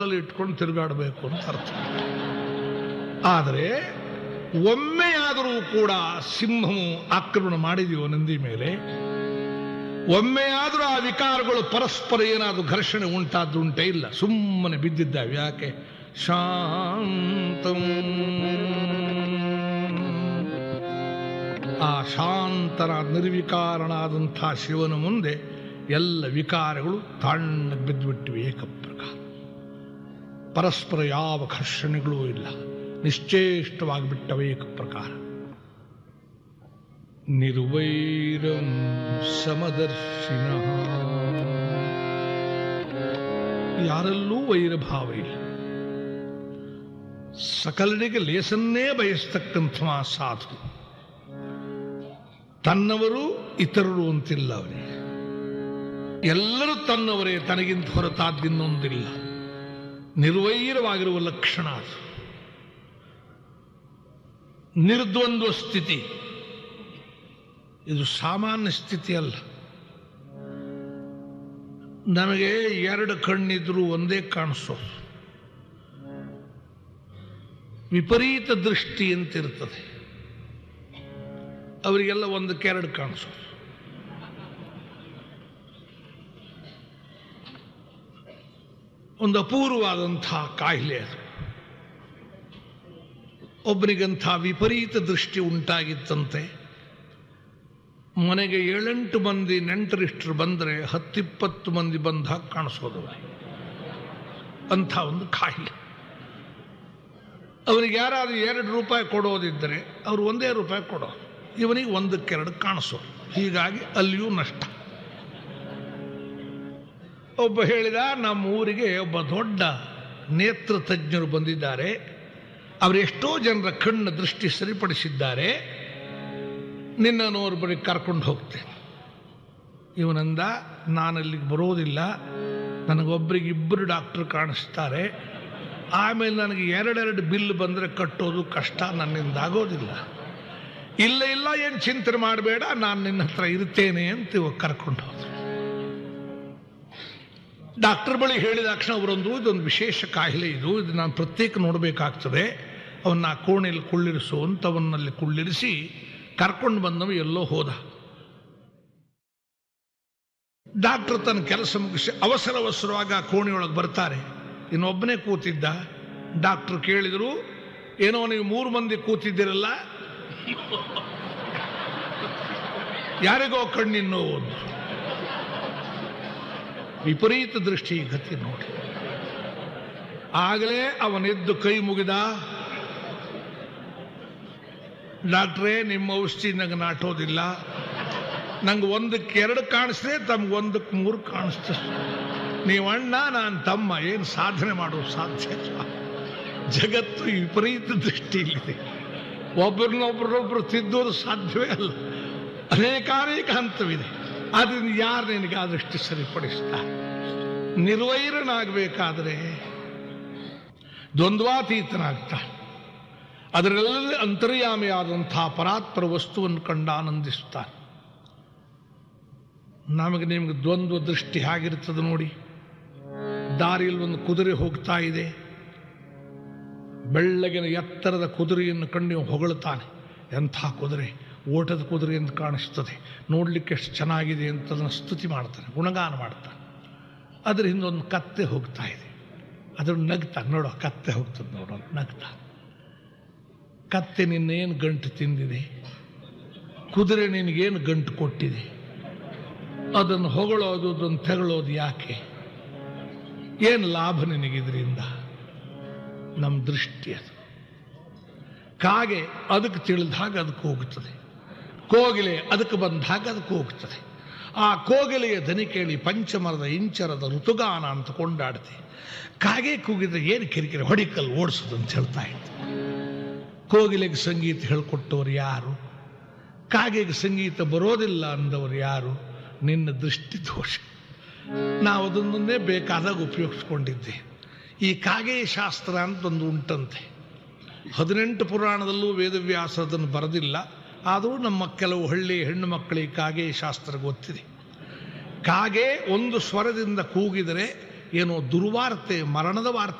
ಅಲ್ಲಿ ಇಟ್ಕೊಂಡು ತಿರುಗಾಡಬೇಕು ಅಂತ ಅರ್ಥ ಆದರೆ ಒಮ್ಮೆಯಾದರೂ ಕೂಡ ಸಿಂಹವು ಆಕ್ರಮಣ ಮಾಡಿದೆಯೋ ನಂದಿ ಮೇಲೆ ಒಮ್ಮೆಯಾದರೂ ಆ ವಿಕಾರಗಳು ಪರಸ್ಪರ ಏನಾದರೂ ಘರ್ಷಣೆ ಉಂಟಾದ್ದುಂಟೇ ಇಲ್ಲ ಸುಮ್ಮನೆ ಬಿದ್ದಿದ್ದಾವೆ ಯಾಕೆ ಶಾಂತಂ ಆ ಶಾಂತನ ನಿರ್ವಿಕಾರನಾದಂಥ ಶಿವನ ಮುಂದೆ ಎಲ್ಲ ವಿಕಾರಗಳು ತಣ್ಣಗೆ ಬಿದ್ದುಬಿಟ್ಟಿವೆ ಏಕಪ್ರಕಾರ ಪರಸ್ಪರ ಯಾವ ಘರ್ಷಣೆಗಳೂ ಇಲ್ಲ ನಿಶ್ಚೇಷ್ಟವಾಗಿಬಿಟ್ಟವೆ ಏಕಪ್ರಕಾರ ನಿರ್ವೈರಂ ಸಮದರ್ಶಿನ ಯಾರಲ್ಲೂ ವೈರಭಾವ ಇಲ್ಲ ಸಕಲರಿಗೆ ಲೇಸನ್ನೇ ಬಯಸ್ತಕ್ಕಂಥ ಸಾಧು ತನ್ನವರು ಇತರರು ಅಂತಿಲ್ಲ ಅವನಿಗೆ ಎಲ್ಲರೂ ತನ್ನವರೇ ತನಗಿಂತ ಹೊರತಾದ್ದಿನ್ನೊಂದಿಲ್ಲ ನಿರ್ವೈರವಾಗಿರುವ ಲಕ್ಷಣ ಅದು ನಿರ್ದ್ವಂದ್ವ ಸ್ಥಿತಿ ಇದು ಸಾಮಾನ್ಯ ಸ್ಥಿತಿ ಅಲ್ಲ ನಮಗೆ ಎರಡು ಕಣ್ಣಿದ್ರೂ ಒಂದೇ ಕಾಣಿಸೋದು ವಿಪರೀತ ದೃಷ್ಟಿ ಅಂತಿರ್ತದೆ ಅವರಿಗೆಲ್ಲ ಒಂದಕ್ಕೆ ಎರಡು ಕಾಣಿಸೋದು ಒಂದು ಅಪೂರ್ವವಾದಂಥ ಕಾಯಿಲೆ ಅದು ಒಬ್ಬನಿಗಂಥ ವಿಪರೀತ ದೃಷ್ಟಿ ಉಂಟಾಗಿತ್ತಂತೆ ಮನೆಗೆ ಏಳೆಂಟು ಮಂದಿ ನೆಂಟರಿಷ್ಟರು ಬಂದರೆ ಹತ್ತಿಪ್ಪತ್ತು ಮಂದಿ ಬಂದ ಹಾಗೆ ಕಾಣಿಸೋದು ಅಂಥ ಒಂದು ಕಾಯಿಲೆ ಅವನಿಗೆ ಯಾರಾದರೂ ಎರಡು ರೂಪಾಯಿ ಕೊಡೋದಿದ್ದರೆ ಅವರು ಒಂದೇ ರೂಪಾಯಿ ಕೊಡೋದು ಇವನಿಗೆ ಒಂದಕ್ಕೆರಡು ಕಾಣಿಸೋದು ಹೀಗಾಗಿ ಅಲ್ಲಿಯೂ ನಷ್ಟ ಒಬ್ಬ ಹೇಳಿದ ನಮ್ಮ ಊರಿಗೆ ಒಬ್ಬ ದೊಡ್ಡ ನೇತ್ರ ತಜ್ಞರು ಬಂದಿದ್ದಾರೆ ಅವರು ಎಷ್ಟೋ ಜನರ ಕಣ್ಣ ದೃಷ್ಟಿ ಸರಿಪಡಿಸಿದ್ದಾರೆ ನಿನ್ನನ್ನು ಅವ್ರ ಬಳಿ ಕರ್ಕೊಂಡು ಹೋಗ್ತೇನೆ ಇವನಂದ ನಾನಲ್ಲಿಗೆ ಬರೋದಿಲ್ಲ ನನಗೊಬ್ಬರಿಗೆ ಇಬ್ಬರು ಡಾಕ್ಟರ್ ಕಾಣಿಸ್ತಾರೆ ಆಮೇಲೆ ನನಗೆ ಎರಡೆರಡು ಬಿಲ್ ಬಂದರೆ ಕಟ್ಟೋದು ಕಷ್ಟ ನನ್ನಿಂದ ಆಗೋದಿಲ್ಲ ಇಲ್ಲ ಇಲ್ಲ ಏನು ಚಿಂತನೆ ಮಾಡಬೇಡ ನಾನು ನಿನ್ನ ಹತ್ರ ಇರ್ತೇನೆ ಅಂತ ಇವಾಗ ಕರ್ಕೊಂಡು ಹೋದ್ರು ಡಾಕ್ಟರ್ ಬಳಿ ಹೇಳಿದ ತಕ್ಷಣ ಅವರೊಂದು ಇದೊಂದು ವಿಶೇಷ ಕಾಯಿಲೆ ಇದು ಇದು ನಾನು ಪ್ರತ್ಯೇಕ ನೋಡಬೇಕಾಗ್ತದೆ ಅವನ್ನ ಆ ಕೋಣೆಯಲ್ಲಿ ಕುಳ್ಳಿರಿಸು ಅಂತ ಅವನ್ನಲ್ಲಿ ಕುಳ್ಳಿರಿಸಿ ಕರ್ಕೊಂಡು ಬಂದವ ಎಲ್ಲೋ ಹೋದ ಡಾಕ್ಟರ್ ತನ್ನ ಕೆಲಸ ಮುಗಿಸಿ ಅವಸರ ಅವಸರವಾಗಿ ಆ ಕೋಣೆಯೊಳಗೆ ಬರ್ತಾರೆ ಇನ್ನೊಬ್ಬನೇ ಕೂತಿದ್ದ ಡಾಕ್ಟರ್ ಕೇಳಿದರು ಏನೋ ನೀವು ಮೂರು ಮಂದಿ ಕೂತಿದ್ದೀರಲ್ಲ ಯಾರಿಗೋ ಕಣ್ಣಿನ ನೋವು ಅಂದ್ರು. ವಿಪರೀತ ದೃಷ್ಟಿ ಗತಿ ನೋಡಿ ಆಗಲೇ ಅವನೆದ್ದು ಕೈ ಮುಗಿದ ಡಾಕ್ಟ್ರೇ ನಿಮ್ಮ ಔಷಧಿ ನಂಗೆ ನಾಟೋದಿಲ್ಲ ನಂಗೆ ಒಂದಕ್ಕೆ ಎರಡು ಕಾಣಿಸ್ತದೆ ತಮ್ಗೆ ಒಂದಕ್ಕೆ ಮೂರು ಕಾಣಿಸ್ತದೆ ನೀವು ಅಣ್ಣ ನಾನು ತಮ್ಮ ಏನು ಸಾಧನೆ ಮಾಡೋದು ಸಾಧ್ಯ ಇಲ್ಲ. ಜಗತ್ತು ವಿಪರೀತ ದೃಷ್ಟಿಯಲ್ಲಿದೆ ಒಬ್ಬರನ್ನೊಬ್ಬರೊಬ್ಬರು ತಿದ್ದೋದು ಸಾಧ್ಯವೇ ಅಲ್ಲ ಅನೇಕಾನೇಕ ಹಂತವಿದೆ ಆದ್ರಿಂದ ಯಾರು ನಿನಗೆ ಆ ದೃಷ್ಟಿ ಸರಿಪಡಿಸ್ತಾ ನಿರ್ವೈರನಾಗಬೇಕಾದ್ರೆ ದ್ವಂದ್ವಾತೀತನಾಗ್ತಾ ಅದರಲ್ಲಿ ಅಂತರ್ಯಾಮಿಯಾದಂತಹ ಪರಾತ್ಪರ ವಸ್ತುವನ್ನು ಕಂಡು ಆನಂದಿಸ್ತಾನೆ ನಮಗೆ ನಿಮಗೆ ದ್ವಂದ್ವ ದೃಷ್ಟಿ ಹೇಗಿರ್ತದೆ ನೋಡಿ ದಾರಿಯಲ್ಲಿ ಒಂದು ಕುದುರೆ ಹೋಗ್ತಾ ಇದೆ ಬೆಳ್ಳಗಿನ ಎತ್ತರದ ಕುದುರೆಯನ್ನು ಕಂಡು ನೀವು ಹೊಗಳುತ್ತಾನೆ ಎಂಥ ಕುದುರೆ ಓಟದ ಕುದುರೆ ಎಂದು ಕಾಣಿಸ್ತದೆ ನೋಡಲಿಕ್ಕೆ ಎಷ್ಟು ಚೆನ್ನಾಗಿದೆ ಅಂತ ಅದನ್ನು ಸ್ತುತಿ ಮಾಡ್ತಾನೆ ಗುಣಗಾನ ಮಾಡ್ತಾನೆ ಅದ್ರ ಹಿಂದೊಂದು ಕತ್ತೆ ಹೋಗ್ತಾ ಇದೆ ಅದನ್ನು ನಗ್ತಾನೆ ನೋಡೋ ಕತ್ತೆ ಹೋಗ್ತದೆ ನೋಡೋ ನಗ್ತಾನೆ ಕತ್ತೆ ನಿನ್ನೇನು ಗಂಟು ತಿಂದಿದೆ ಕುದುರೆ ನಿನಗೇನು ಗಂಟು ಕೊಟ್ಟಿದೆ ಅದನ್ನು ಹೊಗಳೋದು ಅದನ್ನು ತೆಗಳೋದು ಯಾಕೆ ಏನು ಲಾಭ ನಿನಗಿದ್ರಿಂದ ನಮ್ಮ ದೃಷ್ಟಿ ಅದು ಕಾಗೆ ಅದಕ್ಕೆ ತಿಳಿದಾಗ ಅದಕ್ಕೆ ಹೋಗುತ್ತದೆ ಕೋಗಿಲೆ ಅದಕ್ಕೆ ಬಂದಾಗ ಅದಕ್ಕೆ ಹೋಗ್ತದೆ ಆ ಕೋಗಿಲೆಯ ದನಿ ಕೇಳಿ ಪಂಚಮರದ ಇಂಚರದ ಋತುಗಾನ ಅಂತ ಕೊಂಡಾಡ್ತಿ ಕಾಗೆ ಕೂಗಿದ್ರೆ ಏನು ಕಿರಿಕಿರಿ ಹೊಡಿಕಲ್ ಓಡಿಸೋದು ಅಂತ ಹೇಳ್ತಾ ಇತ್ತು ಕೋಗಿಲೆಗೆ ಸಂಗೀತ ಹೇಳ್ಕೊಟ್ಟವ್ರು ಯಾರು ಕಾಗೆಗೆ ಸಂಗೀತ ಬರೋದಿಲ್ಲ ಅಂದವರು ಯಾರು ನಿನ್ನ ದೃಷ್ಟಿ ದೋಷ ನಾವು ಅದನ್ನೇ ಬೇಕಾದಾಗ ಉಪಯೋಗಿಸ್ಕೊಂಡಿದ್ದೆ ಈ ಕಾಗೆಯ ಶಾಸ್ತ್ರ ಅಂತ ಒಂದು ಉಂಟಂತೆ ಹದಿನೆಂಟು ಪುರಾಣದಲ್ಲೂ ವೇದವ್ಯಾಸ ಅದನ್ನು ಬರೆದಿಲ್ಲ ಆದರೂ ನಮ್ಮ ಕೆಲವು ಹಳ್ಳಿ ಹೆಣ್ಣು ಮಕ್ಕಳಿಗೆ ಕಾಗೆ ಶಾಸ್ತ್ರ ಗೊತ್ತಿದೆ ಕಾಗೆ ಒಂದು ಸ್ವರದಿಂದ ಕೂಗಿದರೆ ಏನೋ ದುರ್ವಾರ್ತೆ ಮರಣದ ವಾರ್ತೆ